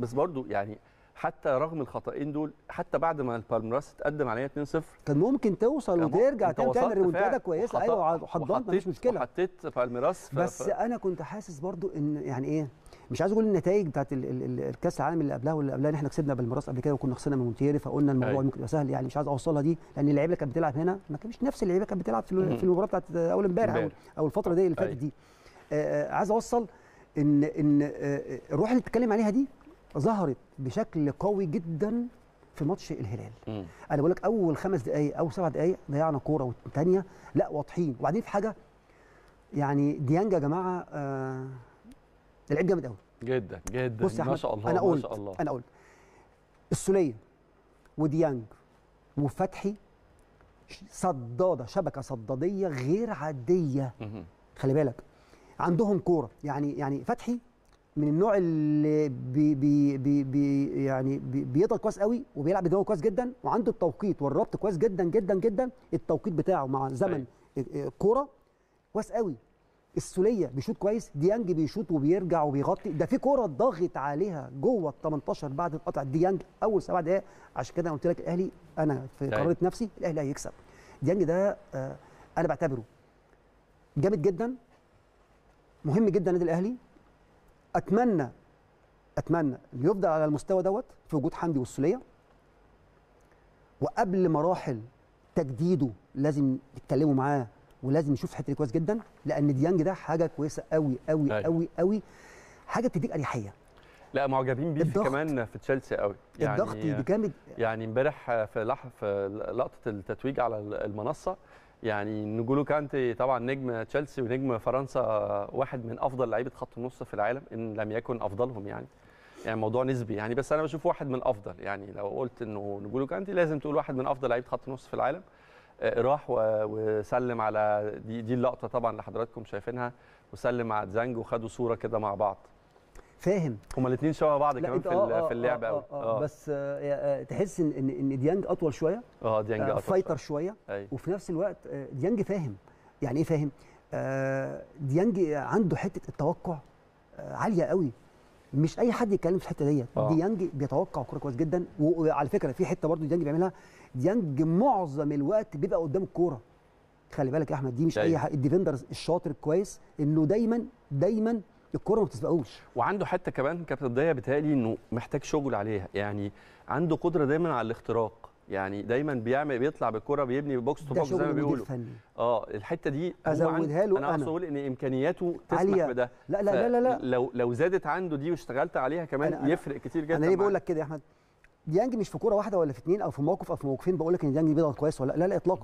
بس برضو يعني حتى رغم الخطأين دول حتى بعد ما البالمراس اتقدم عليها 2-0 كان ممكن توصل كان وترجع انت تاني وصلت تعمل ريمونتادا فعلا كويسه وحط- ايوه وحضنت مفيش وحطيت- مشكله وحطيت بالميراس ف- بس ف- انا كنت حاسس برضو ان يعني ايه مش عايز اقول النتائج بتاعت ال- ال- ال- الكاس العالم اللي قبلها واللي قبلها ان احنا كسبنا بالمراس قبل كده وكنا خسرنا من مونتيري فقلنا الموضوع أيوة. ممكن يبقى سهل يعني مش عايز اوصلها دي لان اللعيبه اللي كانت بتلعب هنا ما كانش نفس اللعيبه كانت بتلعب في ال- مم. في المباراه بتاعت اول امبارح أو- امبارح. او الفتره دي اللي فاتت أيوة. دي آه، آه، عايز اوصل ان ان آه، الروح اللي بتتكلم عليها دي ظهرت بشكل قوي جدا في ماتش الهلال مم. انا بقول لك اول خمس دقائق او سبع دقائق ضيعنا كوره والثانيه لا واضحين وبعدين في حاجه يعني ديانج يا جماعه آه ده لعيب جامد قوي جدا جدا بص يا ما احمد شاء الله انا ما قلت شاء الله انا قلت السوليه وديانج وفتحي ش- صداده شبكه صداديه غير عاديه مهم. خلي بالك عندهم كوره يعني يعني فتحي من النوع اللي بي بي بي بي يعني بي بيضغط كويس قوي وبيلعب بدماغه كويس جدا وعنده التوقيت والربط كويس جدا جدا جدا التوقيت بتاعه مع زمن الكوره كويس قوي السوليه بيشوط كويس ديانج بيشوط وبيرجع وبيغطي ده في كوره ضاغط عليها جوه ال 18 بعد القطع ديانج اول سبع دقائق عشان كده أنا قلت لك الاهلي انا في أيوة. قرارة نفسي الاهلي هيكسب ديانج ده آه انا بعتبره جامد جدا مهم جدا النادي الاهلي اتمنى اتمنى انه يفضل على المستوى دوت في وجود حمدي والسوليه وقبل مراحل تجديده لازم يتكلموا معاه ولازم يشوف الحته دي كويس جدا لان ديانج ده حاجه كويسه قوي قوي أيوة. قوي قوي حاجه بتديك اريحيه لا معجبين بيه في الضغط. كمان في تشيلسي قوي يعني الضغط جامد يعني امبارح في لح في لقطه التتويج على المنصه يعني نجولو كانتي طبعا نجم تشيلسي ونجم فرنسا واحد من افضل لعيبه خط النص في العالم ان لم يكن افضلهم يعني يعني موضوع نسبي يعني بس انا بشوف واحد من افضل يعني لو قلت انه نجولو كانتي لازم تقول واحد من افضل لعيبه خط النص في العالم آه، راح و- وسلم على دي دي اللقطه طبعا اللي حضراتكم شايفينها وسلم على دزانج وخدوا صوره كده مع بعض فاهم هما الاثنين شبه بعض لا كمان انت في آه ال- آه في اللعب آه قوي آه آه بس آه آه تحس ان ان ان ديانج اطول شويه اه ديانج آه أطول فايتر شويه ايوه وفي نفس الوقت آه، ديانج فاهم يعني ايه فاهم آه، ديانج عنده حته التوقع آه، عاليه قوي مش اي حد يتكلم في الحته ديت آه. ديانج بيتوقع كوره كويس جدا و- وعلى فكره في حته برضو ديانج بيعملها ديانج معظم الوقت بيبقى قدام الكوره خلي بالك يا احمد دي مش اي أيوة. حد الديفندر الشاطر الكويس انه دايما دايما الكوره ما بتسبقوش وعنده حته كمان كابتن ضياء بيتهيألي انه محتاج شغل عليها يعني عنده قدره دايما على الاختراق يعني دايما بيعمل بيطلع بالكره بيبني بوكس تو ده بوكس زي شغل ما المدير بيقولوا الفني اه الحته دي هو أزودها عند- له انا أنا. اقصد اقول ان امكانياته تسمح عالية. بده لا لا لا لا, لا. لو لو زادت عنده دي واشتغلت عليها كمان أنا- أنا- يفرق كتير جدا انا ليه بقول معاه. لك كده يا احمد ديانج مش في كوره واحده ولا في اثنين او في موقف او في موقفين بقول لك ان ديانج بيضغط كويس ولا لا لا اطلاقا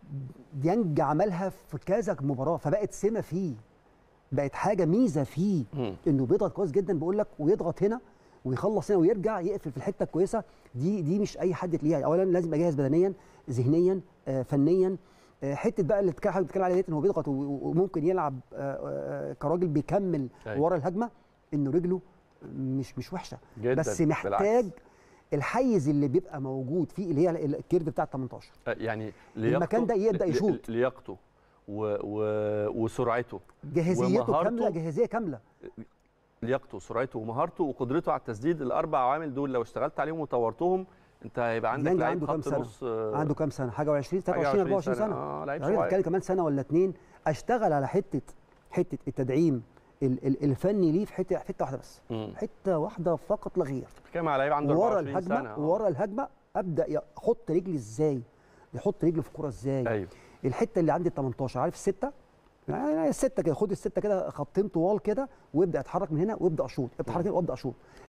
ديانج عملها في كذا مباراه فبقت سمه فيه بقت حاجه ميزه فيه مم. انه بيضغط كويس جدا بقول لك ويضغط هنا ويخلص هنا ويرجع يقفل في الحته الكويسه دي دي مش اي حد تلاقيها اولا لازم يبقى جاهز بدنيا ذهنيا آه، فنيا آه، حته بقى اللي بتك- حضرتك بتتكلم عليها ديت ان هو بيضغط و- و- وممكن يلعب آه، آه، كراجل بيكمل أيوة. ورا الهجمه انه رجله مش مش وحشه جدا بس محتاج بالعكس. الحيز اللي بيبقى موجود فيه اللي هي الكيرف بتاع ال 18 آه، يعني المكان ده يبدأ ل- يشوط. لياقته و... و... وسرعته جاهزيته ومهارته. كامله جاهزيه كامله لياقته وسرعته ومهارته وقدرته على التسديد الاربع عوامل دول لو اشتغلت عليهم وطورتهم انت هيبقى عندك ديانج لعيب عنده كام خط سنة؟ نص آه، عنده كام سنه حاجه و20 حاجة 23 24 سنه اه لعيب يعني صغير بتتكلم كمان سنه ولا اتنين اشتغل على حته حته التدعيم ال- ال- الفني ليه في حته حته واحده بس مم. حته واحده فقط لا غير بتتكلم على لعيب عنده ورا 24 الهجمه سنه آه. ورا الهجمه ابدا احط رجلي ازاي يحط رجله في الكوره ازاي ايوه الحته اللي عند ال 18 عارف السته يعني السته كده خد السته كده خطين طوال كده وابدا اتحرك من هنا وابدا اشوط اتحرك هنا وابدا اشوط